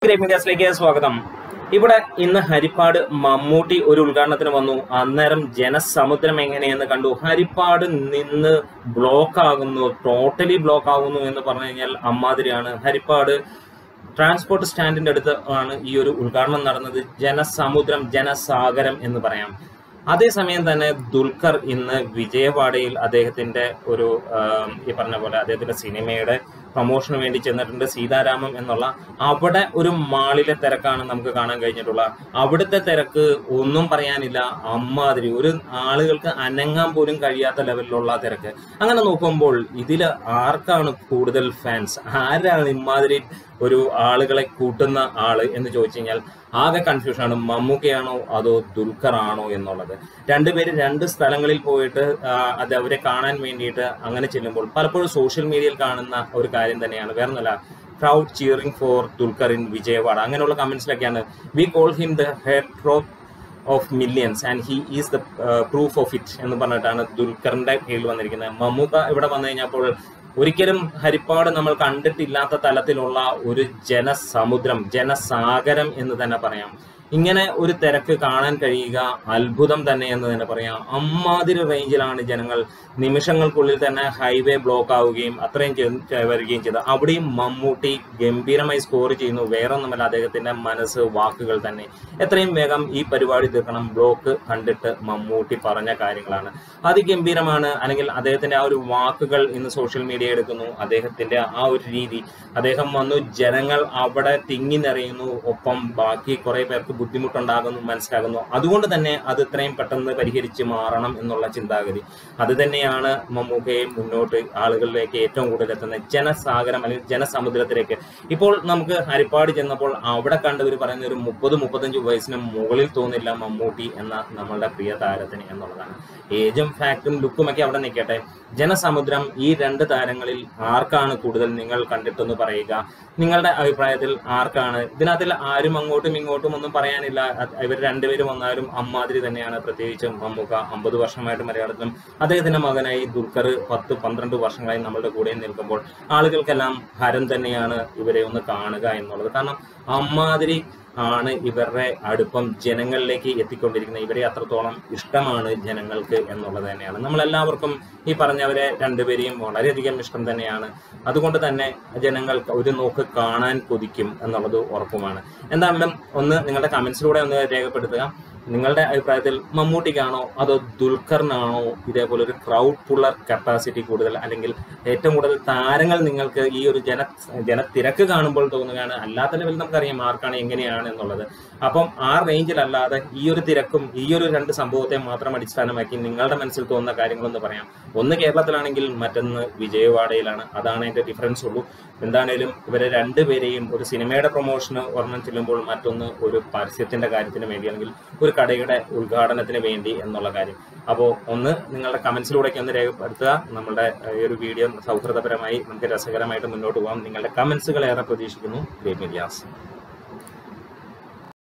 great മീഡിയാസിലേക്ക് സ്വാഗതം ഇവിടെ ഇന്ന് ഹരിപ്പാട് മമ്മൂട്ടി ഒരു ഉദ്ഘാടനത്തിന് വന്നു അന്നേരം ജനസമുദ്രം എങ്ങനെയെന്ന് കണ്ടു ഹരിപ്പാട് നിന്ന് ബ്ലോക്ക് ആകുന്നു ടോട്ടലി ബ്ലോക്ക് ആകുന്നു എന്ന് പറഞ്ഞു കഴിഞ്ഞാൽ അമ്മാതിരിയാണ് ഹരിപ്പാട് ട്രാൻസ്പോർട്ട് സ്റ്റാൻഡിന്റെ അടുത്ത് ആണ് ഈ ഒരു ഉദ്ഘാടനം നടന്നത് ജനസമുദ്രം ജനസാഗരം എന്ന് പറയാം അതേസമയം തന്നെ ദുൽഖർ ഇന്ന് വിജയവാഡയിൽ അദ്ദേഹത്തിന്റെ ഒരു ആം, ഈ പറഞ്ഞ പോലെ അദ്ദേഹത്തിന്റെ സിനിമയുടെ പ്രൊമോഷന് വേണ്ടി ചെന്നിട്ടുണ്ട് സീതാരാമം എന്നുള്ള അവിടെ ഒരു മാളിലെ തിരക്കാണ് നമുക്ക് കാണാൻ കഴിഞ്ഞിട്ടുള്ളത് അവിടുത്തെ തിരക്ക് ഒന്നും പറയാനില്ല അമ്മാതിരി ഒരു ആളുകൾക്ക് അനങ്ങാൻ പോലും കഴിയാത്ത ലെവലിലുള്ള തിരക്ക് അങ്ങനെ നോക്കുമ്പോൾ ഇതിൽ ആർക്കാണ് കൂടുതൽ ഫാൻസ് ആരാണ് ഇമാതിരി ഒരു ആളുകളെ കൂട്ടുന്ന ആള് എന്ന് ചോദിച്ചു കഴിഞ്ഞാൽ ആകെ കൺഫ്യൂഷനാണ് മമ്മൂക്കയാണോ അതോ ദുൽഖർ ആണോ എന്നുള്ളത് രണ്ടുപേര് രണ്ട് സ്ഥലങ്ങളിൽ പോയിട്ട് ആ, അത് അവരെ കാണാൻ വേണ്ടിയിട്ട് അങ്ങനെ ചെല്ലുമ്പോൾ പലപ്പോഴും സോഷ്യൽ മീഡിയയിൽ കാണുന്ന ഒരു കാര്യം തന്നെയാണ് വേറെ ഒന്നല്ല crowd cheering for Dulquer in Vijayawada അങ്ങനെയുള്ള കമന്റ്സിലൊക്കെയാണ് we call him the heartthrob of millions and he is the proof of it എന്ന് പറഞ്ഞിട്ടാണ് ദുൽഖറിന്റെ കീഴിൽ വന്നിരിക്കുന്നത് മമ്മൂക്ക ഇവിടെ വന്നു കഴിഞ്ഞപ്പോൾ ഒരിക്കലും ഹരിപ്പാട് നമ്മൾ കണ്ടിട്ടില്ലാത്ത തലത്തിലുള്ള ഒരു ജനസമുദ്രം ജനസാഗരം എന്ന് തന്നെ പറയാം ഇങ്ങനെ ഒരു തിരക്ക് കാണാൻ കഴിയുക അത്ഭുതം തന്നെ എന്ന് തന്നെ പറയാം അമ്മാതിരി റേഞ്ചിലാണ് ജനങ്ങൾ നിമിഷങ്ങൾക്കുള്ളിൽ തന്നെ ഹൈവേ ബ്ലോക്ക് ആവുകയും അത്രയും ചെയ്ത് ചെ- വരികയും ചെയ്തു അവിടെയും മമ്മൂട്ടി ഗംഭീരമായി സ്കോർ ചെയ്യുന്നു വേറൊന്നുമല്ല അദ്ദേഹത്തിന്റെ മനസ്സ് വാക്കുകൾ തന്നെ എത്രയും വേഗം ഈ പരിപാടി തീർക്കണം ബ്ലോക്ക് കണ്ടിട്ട് മമ്മൂട്ടി പറഞ്ഞ കാര്യങ്ങളാണ് അതിഗംഭീരമാണ് അല്ലെങ്കിൽ അദ്ദേഹത്തിന്റെ ആ ഒരു വാക്കുകൾ ഇന്ന് സോഷ്യൽ മീഡിയ എടുക്കുന്നു അദ്ദേഹത്തിന്റെ ആ ഒരു രീതി അദ്ദേഹം വന്നു ജനങ്ങൾ അവിടെ തിങ്ങി നിറയുന്നു ഒപ്പം ബാക്കി കുറെ പേർക്ക് ബുദ്ധിമുട്ടുണ്ടാകുന്നു മനസ്സിലാകുന്നു അതുകൊണ്ട് തന്നെ അത് ഇത്രയും പെട്ടെന്ന് പരിഹരിച്ച് മാറണം എന്നുള്ള ചിന്താഗതി അത് തന്നെയാണ് മമ്മൂക്കയെ മുന്നോട്ട് ആളുകളിലേക്ക് ഏറ്റവും കൂടുതൽ എത്തുന്ന ജനസാഗരം അല്ലെങ്കിൽ ജനസമുദ്രത്തിലേക്ക് ഇപ്പോൾ നമുക്ക് ഹരിപ്പാട് ചെന്നപ്പോൾ അവിടെ കണ്ടവർ പറയുന്ന ഒരു മുപ്പത് മുപ്പത്തഞ്ച് വയസ്സിന് മുകളിൽ തോന്നില്ല മമ്മൂട്ടി എന്ന നമ്മളുടെ പ്രിയ താരത്തിന് എന്നുള്ളതാണ് ഏജും ഫാക്റ്റും ലുക്കും ഒക്കെ അവിടെ നിൽക്കട്ടെ ജനസമുദ്രം ഈ രണ്ട് താരങ്ങളിൽ ആർക്കാണ് കൂടുതൽ നിങ്ങൾ കണ്ടിട്ടെന്ന് പറയുക നിങ്ങളുടെ അഭിപ്രായത്തിൽ ആർക്കാണ് ഇതിനകത്തിൽ ആരും അങ്ങോട്ടും ഇങ്ങോട്ടും ഒന്നും പറയാനില്ല അത് ഇവർ രണ്ടുപേരും വന്നാലും അമ്മാതിരി തന്നെയാണ് പ്രത്യേകിച്ചും മമ്മൂക്ക അമ്പത് വർഷമായിട്ട് മലയാളത്തിലും അദ്ദേഹത്തിന്റെ മകനായി ദുൽഖർ പത്ത് പന്ത്രണ്ട് വർഷങ്ങളായി നമ്മളുടെ കൂടെ നിൽക്കുമ്പോൾ ആളുകൾക്കെല്ലാം ഹരം തന്നെയാണ് ഇവരെ ഒന്ന് കാണുക എന്നുള്ളത് കാരണം അമ്മാതിരി ആണ് ഇവരുടെ അടുപ്പം ജനങ്ങളിലേക്ക് എത്തിക്കൊണ്ടിരിക്കുന്നത് ഇവരെ അത്രത്തോളം ഇഷ്ടമാണ് ജനങ്ങൾക്ക് എന്നുള്ളത് തന്നെയാണ് നമ്മളെല്ലാവർക്കും ഈ പറഞ്ഞവരെ രണ്ടുപേരെയും വളരെയധികം ഇഷ്ടം തന്നെയാണ് അതുകൊണ്ട് തന്നെ ജനങ്ങൾക്ക് ഒരു നോക്ക് കാണാൻ കൊതിക്കും എന്നുള്ളത് ഉറപ്പുമാണ് എന്താണെങ്കിലും ഒന്ന് നിങ്ങളുടെ കമന്റ്സിലൂടെ ഒന്ന് രേഖപ്പെടുത്തുക നിങ്ങളുടെ അഭിപ്രായത്തിൽ മമ്മൂട്ടിക്കാണോ അതോ ദുൽഖറിനാണോ ഇതേപോലെ ഒരു ക്രൗഡ് പുള്ളർ കപ്പാസിറ്റി കൂടുതൽ അല്ലെങ്കിൽ ഏറ്റവും കൂടുതൽ താരങ്ങൾ നിങ്ങൾക്ക് ഈ ഒരു ജന ജനത്തിരക്ക് കാണുമ്പോൾ തോന്നുകയാണ് അല്ലാത്ത ലെവലിൽ നമുക്കറിയാം ആർക്കാണ് എങ്ങനെയാണ് എന്നുള്ളത് അപ്പം ആ റേഞ്ചിലല്ലാതെ ഈ ഒരു തിരക്കും ഈ ഒരു രണ്ട് സംഭവത്തെ മാത്രം അടിസ്ഥാനമാക്കി നിങ്ങളുടെ മനസ്സിൽ തോന്നുന്ന കാര്യങ്ങളൊന്ന് പറയാം ഒന്ന് കേരളത്തിലാണെങ്കിൽ മറ്റൊന്ന് വിജയവാഡയിലാണ് അതാണ് അതിന്റെ ഡിഫറൻസ് ഉള്ളൂ എന്താണേലും ഇവരെ രണ്ടുപേരെയും ഒരു സിനിമയുടെ പ്രൊമോഷന് ഒരെണ്ണം ചെല്ലുമ്പോൾ മറ്റൊന്ന് ഒരു പരസ്യത്തിന്റെ കാര്യത്തിന് വേണ്ടി അല്ലെങ്കിൽ ഒരു കടയുടെ ഉദ്ഘാടനത്തിന് വേണ്ടി എന്നുള്ള കാര്യം അപ്പോൾ ഒന്ന് നിങ്ങളുടെ കമന്റ്സിലൂടെയൊക്കെ ഒന്ന് രേഖപ്പെടുത്തുക നമ്മുടെ ഏഹ്, ഈ ഒരു വീഡിയോ സൗഹൃദപരമായി നമുക്ക് രസകരമായിട്ട് മുന്നോട്ട് പോകാം നിങ്ങളുടെ കമന്റ്സുകൾ ഏറെ പ്രതീക്ഷിക്കുന്നു ഗ്രേറ്റ് മീഡിയാസ്